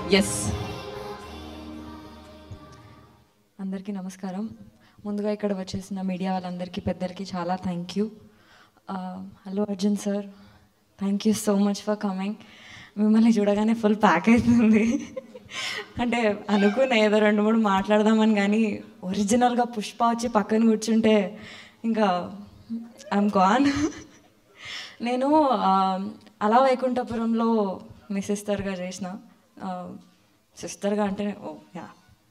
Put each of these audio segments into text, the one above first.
yes అందరికీ నమస్కారం ముందుగా ఇక్కడ వచ్చేసిన మీడియా వాళ్ళందరికీ పెద్దలకి చాలా thank you hello Arjun sir thank you so much for coming మిమ్మల్ని చూడగానే ఫుల్ ప్యాక్ అవుతుంది అంటే అనుకున్న ఏదో రెండు మూడు మాట్లాడదామని కానీ ఒరిజినల్గా పుష్ప వచ్చి పక్కన కూర్చుంటే ఇంకా ఐఎమ్ గాన్ నేను ఆ, అలా వైకుంఠపురంలో మీ సిస్టర్గా చేసిన సిస్టర్గా అంటే ఓ యా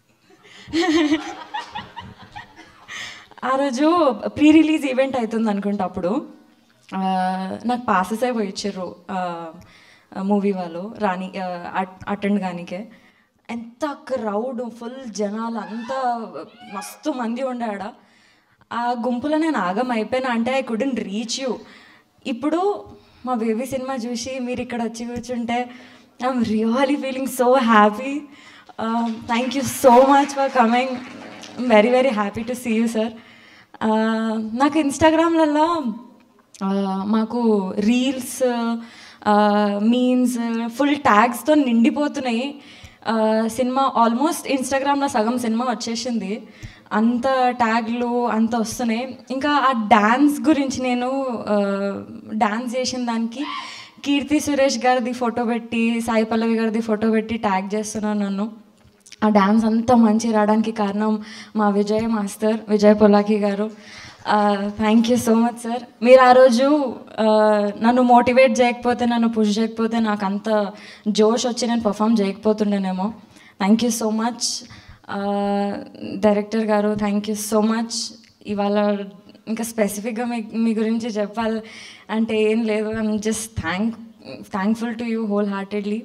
ఆ రోజు ప్రీ రిలీజ్ ఈవెంట్ అవుతుంది అనుకుంటా అప్పుడు ఆ, నాకు పాసెస్ అయిపోయి ఇచ్చారు మూవీ వాళ్ళు రాని అటెండ్ కానికే ఎంత క్రౌడ్ ఫుల్ జనాలు అంతా మస్తు మంది ఉండాడ ఆ గుంపులో నేను ఆగం అయిపోయినా అంటే ఐ కుడెంట్ రీచ్ యూ ఇప్పుడు మా బేబీ సినిమా చూసి మీరు ఇక్కడ వచ్చి కూర్చుంటే I'm really feeling so happy thank you so much for coming very very happy to see you sir నాకు ఇన్స్టాగ్రామ్లలో మాకు రీల్స్ మీన్స్ ఫుల్ ట్యాగ్స్తో నిండిపోతున్నాయి ఆ, సినిమా ఆల్మోస్ట్ ఇన్స్టాగ్రామ్లో సగం సినిమా వచ్చేసింది అంత ట్యాగ్లు అంత వస్తున్నాయి ఇంకా ఆ డ్యాన్స్ గురించి నేను డ్యాన్స్ చేసిన దానికి కీర్తి సురేష్ గారిది ఫోటో పెట్టి సాయి పల్లవి గారిది ఫోటో పెట్టి ట్యాగ్ చేస్తున్నాను నన్ను ఆ డ్యాన్స్ అంత మంచి రావడానికి కారణం మా విజయ్ మాస్టర్ విజయ్ పొలాకి గారు thank you so much sir మీరు ఆ రోజు ఆ, నన్ను మోటివేట్ చేయకపోతే నన్ను పుష్ చేయకపోతే నాకు అంత జోష్ వచ్చి నేను పర్ఫామ్ చేయకపోతుండేనేమో thank you so much director గారు థ్యాంక్ యూ సో మచ్ ఇవాళ ఇంకా స్పెసిఫిక్గా మీ మీ గురించి చెప్పాలి అంటే ఏం లేదు I'm just thank thankful to you wholeheartedly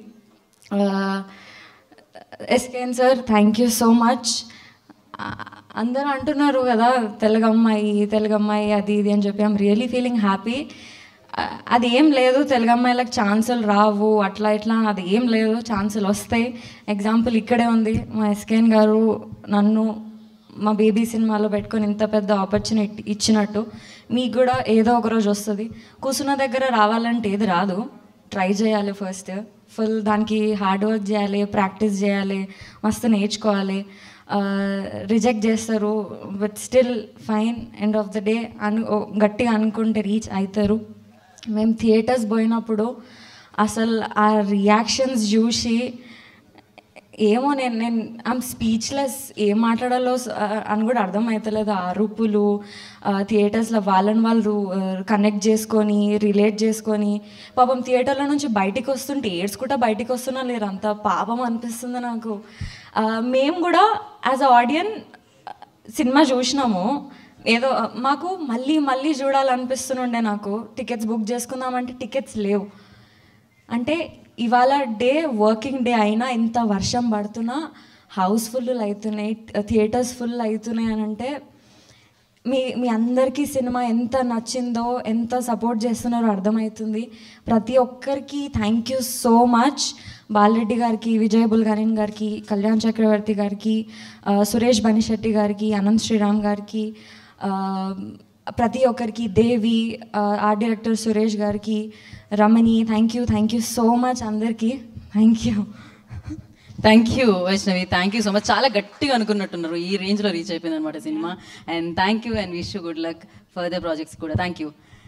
S K N sir thank you so much అందరూ అంటున్నారు కదా తెలుగు అమ్మాయి తెలుగు అమ్మాయి అది ఇది అని చెప్పి ఐమ్ రియలీ ఫీలింగ్ హ్యాపీ అది ఏం లేదు తెలుగు అమ్మాయిలకు ఛాన్సులు రావు అట్లా ఇట్లా అది ఏం లేదు ఛాన్సులు వస్తాయి ఎగ్జాంపుల్ ఇక్కడే ఉంది మా ఎస్కేన్ గారు నన్ను మా బేబీ సినిమాలో పెట్టుకొని ఇంత పెద్ద ఆపర్చునిటీ ఇచ్చినట్టు మీకు కూడా ఏదో ఒక రోజు వస్తుంది కూర్చున్న దగ్గర రావాలంటే ఏది రాదు ట్రై చేయాలి ఫస్ట్ ఫుల్ దానికి హార్డ్ వర్క్ చేయాలి ప్రాక్టీస్ చేయాలి మస్తు నేర్చుకోవాలి రిజెక్ట్ చేస్తారు but still fine end of the day అను ఓ, గట్టిగా అనుకుంటే రీచ్ అవుతారు మేము థియేటర్స్ పోయినప్పుడు అసలు ఆ రియాక్షన్స్ చూసి ఏమో నేను నేను ఐమ్ స్పీచ్లెస్ ఏం మాట్లాడాలో స- అని కూడా అర్థమవుతలేదు ఆ అరుపులు థియేటర్స్లో వాళ్ళని వాళ్ళు కనెక్ట్ చేసుకొని రిలేట్ చేసుకొని పాపం థియేటర్ల నుంచి బయటికి వస్తుంటే ఏడ్చుకుంటా బయటికి వస్తున్నా లేరు అంత పాపం అనిపిస్తుంది నాకు ఆ, మేము కూడా యాజ్ అ ఆడియన్ సినిమా చూసినాము ఏదో మాకు మళ్ళీ మళ్ళీ చూడాలనిపిస్తుండే నాకు టికెట్స్ బుక్ చేసుకుందామంటే టికెట్స్ లేవు అంటే ఇవాళ డే వర్కింగ్ డే అయినా ఇంత వర్షం పడుతున్నా హౌస్ ఫుల్ అవుతున్నాయి థియేటర్స్ ఫుల్ అవుతున్నాయి అని అంటే మీ మీ అందరికీ సినిమా ఎంత నచ్చిందో ఎంత సపోర్ట్ చేస్తున్నారో అర్థమవుతుంది ప్రతి ఒక్కరికి thank you so much Balareddy గారికి విజయ్ బుల్గానిన్ గారికి కళ్యాణ్ చక్రవర్తి గారికి ఆ, సురేష్ బనిశెట్టి గారికి అనంత్ శ్రీరామ్ గారికి ఆ, ప్రతి ఒక్కరికి దేవి ఆ, ఆర్ట్ డైరెక్టర్ సురేష్ గారికి Ramani thank you thank you so much అందరికీ thank you thank you Vaishnavi thank you so much చాలా గట్టిగా అనుకున్నట్టున్నారు ఈ రేంజ్లో రీచ్ అయిపోయింది అనమాట సినిమా and thank you and wish you good luck further projects కూడా థ్యాంక్ యూ